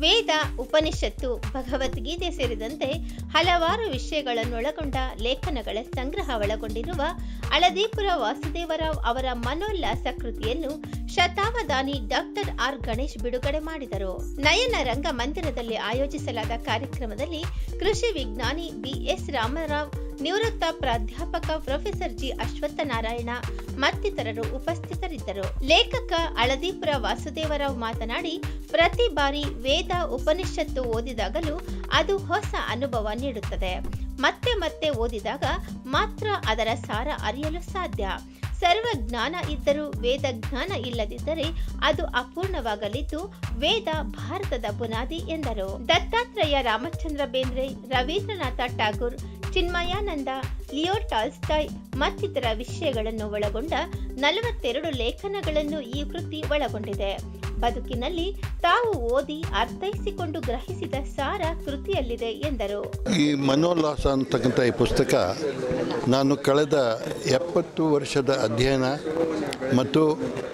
ವೇದ ಉಪನಿಷತ್ತು ಭಗವದ್ಗೀತೆ ಸೇರಿದಂತೆ ಹಲವಾರು ವಿಷಯಗಳನ್ನೊಳಗೊಂಡ ಲೇಖನಗಳ ಸಂಗ್ರಹ ಒಳಗೊಂಡಿರುವ ಹಳದೀಪುರ ವಾಸುದೇವರಾವ್ ಅವರ ಮನೋಲ್ಲಾಸ ಕೃತಿಯನ್ನು ಶತಾವಧಾನಿ ಡಾಕ್ಟರ್ ಆರ್ ಗಣೇಶ್ ಬಿಡುಗಡೆ ಮಾಡಿದರು ನಯನ ರಂಗ ಮಂದಿರದಲ್ಲಿ ಆಯೋಜಿಸಲಾದ ಕಾರ್ಯಕ್ರಮದಲ್ಲಿ ಕೃಷಿ ವಿಜ್ಞಾನಿ ಬಿಎಸ್ ರಾಮರಾವ್ ನಿವೃತ್ತ ಪ್ರಾಧ್ಯಾಪಕ ಪ್ರೊಫೆಸರ್ ಜಿ ಅಶ್ವತ್ಥನಾರಾಯಣ ಮತ್ತಿತರರು ಉಪಸ್ಥಿತರಿದ್ದರು ಲೇಖಕ ಹಳದೀಪುರ ವಾಸುದೇವರಾವ್ ಮಾತನಾಡಿ ಪ್ರತಿ ಬಾರಿ ವೇದ ಉಪನಿಷತ್ತು ಓದಿದಾಗಲೂ ಅದು ಹೊಸ ಅನುಭವ ನೀಡುತ್ತದೆ ಮತ್ತೆ ಮತ್ತೆ ಓದಿದಾಗ ಮಾತ್ರ ಅದರ ಸಾರ ಅರಿಯಲು ಸಾಧ್ಯ ಸರ್ವ ಜ್ಞಾನ ಇದ್ದರೂ ವೇದ ಜ್ಞಾನ ಇಲ್ಲದಿದ್ದರೆ ಅದು ಅಪೂರ್ಣವಾಗಲಿದ್ದು ವೇದ ಭಾರತದ ಬುನಾದಿ ಎಂದರು ದತ್ತಾತ್ರೇಯ ರಾಮಚಂದ್ರ ಬೇಂದ್ರೆ ರವೀಂದ್ರನಾಥ ಠಾಗೂರ್ ಚಿನ್ಮಯಾನಂದ ಲಿಯೋ ಟಾಲ್ಸ್ಟಾಯ್ ಮತ್ತಿತರ ವಿಷಯಗಳನ್ನು ಒಳಗೊಂಡ ನಲವತ್ತೆರಡು ಲೇಖನಗಳನ್ನು ಈ ಕೃತಿ ಒಳಗೊಂಡಿದೆ ಬದುಕಿನಲ್ಲಿ ತಾವು ಓದಿ ಅರ್ಥೈಸಿಕೊಂಡು ಗ್ರಹಿಸಿದ ಸಾರ ಕೃತಿಯಲ್ಲಿದೆ ಎಂದರು ಈ ಮನೋಲ್ಲಾಸ ಅಂತಕ್ಕಂಥ ಈ ಪುಸ್ತಕ ನಾನು ಕಳೆದ ಎಪ್ಪತ್ತು ವರ್ಷದ ಅಧ್ಯಯನ ಮತ್ತು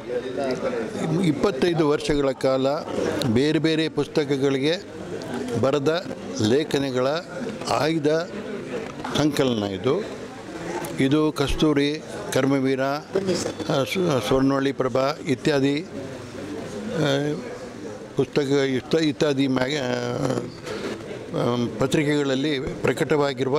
ಇಪ್ಪತ್ತೈದು ವರ್ಷಗಳ ಕಾಲ ಬೇರೆ ಬೇರೆ ಪುಸ್ತಕಗಳಿಗೆ ಬರೆದ ಲೇಖನಗಳ ಆಯ್ದ ಸಂಕಲನ ಇದು ಇದು ಕಸ್ತೂರಿ ಕರ್ಮವೀರ ಆ, ಸು- ಸ್ವರ್ಣವಳ್ಳಿ ಪ್ರಭಾ ಇತ್ಯಾದಿ ಆ, ಪುಸ್ತಕ ಇಷ್ಟ ಇತ್ಯಾದಿ ಮ್ಯಾಗ ಆ, ಪತ್ರಿಕೆಗಳಲ್ಲಿ ಪ್ರಕಟವಾಗಿರುವ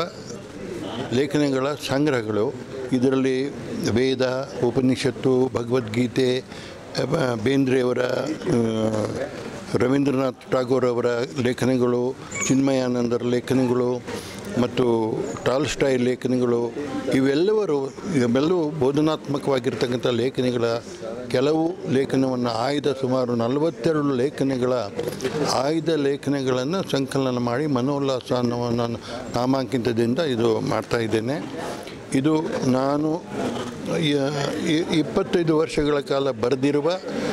ಲೇಖನಗಳ ಸಂಗ್ರಹಗಳು ಇದರಲ್ಲಿ ವೇದ ಉಪನಿಷತ್ತು ಭಗವದ್ಗೀತೆ ಆ, ಬ- ಬೇಂದ್ರೆಯವರ ಆ, ರವೀಂದ್ರನಾಥ್ ಟಾಗೋರ್ ಅವರ ಲೇಖನಗಳು ಚಿನ್ಮಯಾನಂದರ ಲೇಖನಗಳು ಮತ್ತು ಟಾಲ್ಸ್ಟಾಯ್ ಲೇಖನಗಳು ಇವೆಲ್ಲವರು ಇವೆಲ್ಲವೂ ಬೋಧನಾತ್ಮಕವಾಗಿರ್ತಕ್ಕಂಥ ಲೇಖನಗಳ ಕೆಲವು ಲೇಖನವನ್ನು ಆಯ್ದ ಸುಮಾರು ನಲವತ್ತೆರಡು ಲೇಖನಗಳ ಆಯ್ದ ಲೇಖನಗಳನ್ನು ಸಂಕಲನ ಮಾಡಿ ಮನೋಲ್ಲಾಸ ಅನ್ನುವ ನಾನು ನಾಮಾಂಕಿತದಿಂದ ಇದು ಮಾಡ್ತಾ ಇದ್ದೇನೆ ಇದು ನಾನು ಯ- ಇ- ಇಪ್ಪತ್ತೈದು ವರ್ಷಗಳ ಕಾಲ ಬರೆದಿರುವ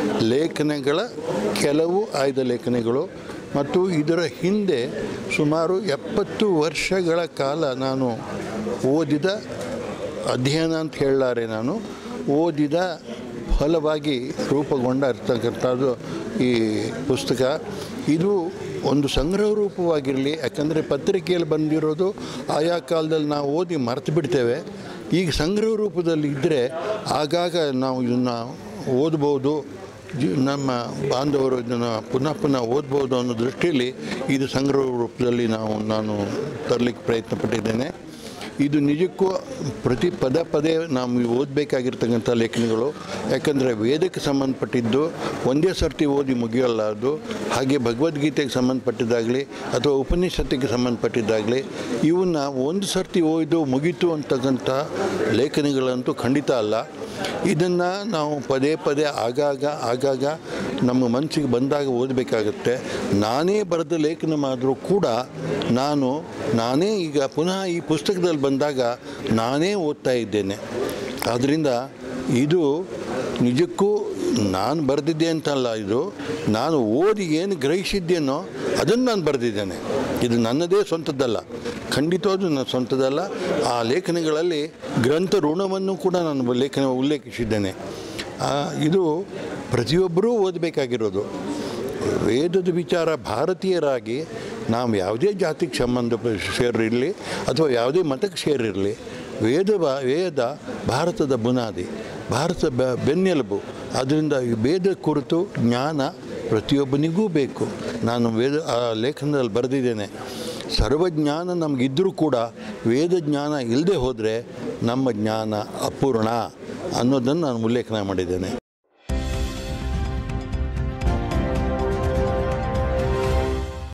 ಲೇಖನಗಳ ಕೆಲವು ಆಯ್ದ ಲೇಖನಗಳು ಮತ್ತು ಇದರ ಹಿಂದೆ ಸುಮಾರು ಎಪ್ಪತ್ತು ವರ್ಷಗಳ ಕಾಲ ನಾನು ಓದಿದ ಅಧ್ಯಯನ ಅಂತ ಹೇಳಲಾರೆ ನಾನು ಓದಿದ ಫಲವಾಗಿ ರೂಪುಗೊಂಡ ಇರ್ತಕ್ಕಂಥದ್ದು ಈ ಪುಸ್ತಕ ಇದು ಒಂದು ಸಂಗ್ರಹ ರೂಪವಾಗಿರಲಿ ಯಾಕಂದರೆ ಪತ್ರಿಕೆಯಲ್ಲಿ ಬಂದಿರೋದು ಆಯಾ ಕಾಲದಲ್ಲಿ ನಾವು ಓದಿ ಮರೆತು ಬಿಡ್ತೇವೆ ಈಗ ಸಂಗ್ರಹ ರೂಪದಲ್ಲಿ ಇದ್ದರೆ ಆಗಾಗ ನಾವು ಇದನ್ನು ಓದ್ಬೋದು ಜಿ- ನಮ್ಮ ಬಾಂಧವರು ಇದನ್ನು ಪುನಃ ಪುನಃ ಓದ್ಬೋದು ಅನ್ನೋ ದೃಷ್ಟಿಯಲ್ಲಿ ಇದು ಸಂಗ್ರಹ ರೂಪದಲ್ಲಿ ನಾವು ನಾನು ತರಲಿಕ್ಕೆ ಪ್ರಯತ್ನ ಪಟ್ಟಿದ್ದೇನೆ ಇದು ನಿಜಕ್ಕೂ ಪ್ರತಿ ಪದ ಪದೇ ನಾವು ಓದಬೇಕಾಗಿರ್ತಕ್ಕಂಥ ಲೇಖನಗಳು ಯಾಕಂದರೆ ವೇದಕ್ಕೆ ಸಂಬಂಧಪಟ್ಟಿದ್ದು ಒಂದೇ ಸರ್ತಿ ಓದಿ ಮುಗಿಯೋಲ್ಲ ಅದು ಹಾಗೆ ಭಗವದ್ಗೀತೆಗೆ ಸಂಬಂಧಪಟ್ಟಿದ್ದಾಗಲಿ ಅಥವಾ ಉಪನಿಷತ್ತಿಗೆ ಸಂಬಂಧಪಟ್ಟಿದ್ದಾಗಲಿ ಇವನ್ನ ಒಂದು ಸರ್ತಿ ಓದಿದು ಮುಗೀತು ಅಂತಕ್ಕಂಥ ಲೇಖನಗಳಂತೂ ಖಂಡಿತ ಅಲ್ಲ ಇದನ್ನು ನಾವು ಪದೇ ಪದೇ ಆಗಾಗ ಆಗಾಗ ನಮ್ಮ ಮನಸ್ಸಿಗೆ ಬಂದಾಗ ಓದಬೇಕಾಗತ್ತೆ ನಾನೇ ಬರೆದ ಲೇಖನ ಮಾಡಿದ್ರೂ ಕೂಡ ನಾನು ನಾನೇ ಈಗ ಪುನಃ ಈ ಪುಸ್ತಕದಲ್ಲಿ ಬಂದಾಗ ನಾನೇ ಓದ್ತಾ ಇದ್ದೇನೆ ಆದ್ದರಿಂದ ಇದು ನಿಜಕ್ಕೂ ನಾನು ಬರೆದಿದ್ದೆ ಅಂತಲ್ಲ ಇದು ನಾನು ಓದಿ ಏನು ಗ್ರಹಿಸಿದ್ದೇನೋ ಅದನ್ನು ನಾನು ಬರೆದಿದ್ದೇನೆ ಇದು ನನ್ನದೇ ಸ್ವಂತದ್ದಲ್ಲ ಖಂಡಿತವಾದ ನನ್ನ ಸ್ವಂತದಲ್ಲ ಆ ಲೇಖನಗಳಲ್ಲಿ ಗ್ರಂಥ ಋಣವನ್ನು ಕೂಡ ನಾನು ಲೇಖನ ಉಲ್ಲೇಖಿಸಿದ್ದೇನೆ ಆ, ಇದು ಪ್ರತಿಯೊಬ್ಬರೂ ಓದಬೇಕಾಗಿರೋದು ವೇದದ ವಿಚಾರ ಭಾರತೀಯರಾಗಿ ನಾವು ಯಾವುದೇ ಜಾತಿಗೆ ಸಂಬಂಧ ಸೇರಿರಲಿ ಅಥವಾ ಯಾವುದೇ ಮತಕ್ಕೆ ಸೇರಿರಲಿ ವೇದ ಬ- ವೇದ ಭಾರತದ ಬುನಾದಿ ಭಾರತ ಬ ಬೆನ್ನೆಲುಬು ಅದರಿಂದ ಈ ವೇದ ಕುರಿತು ಜ್ಞಾನ ಪ್ರತಿಯೊಬ್ಬನಿಗೂ ಬೇಕು ನಾನು ವೇದ ಆ ಲೇಖನದಲ್ಲಿ ಬರೆದಿದ್ದೇನೆ ಸರ್ವಜ್ಞಾನ ನಮಗಿದ್ದರೂ ಕೂಡ ವೇದ ಜ್ಞಾನ ಇಲ್ಲದೆ ಹೋದರೆ ನಮ್ಮ ಜ್ಞಾನ ಅಪೂರ್ಣ ಅನ್ನೋದನ್ನು ನಾನು ಉಲ್ಲೇಖನ ಮಾಡಿದ್ದೇನೆ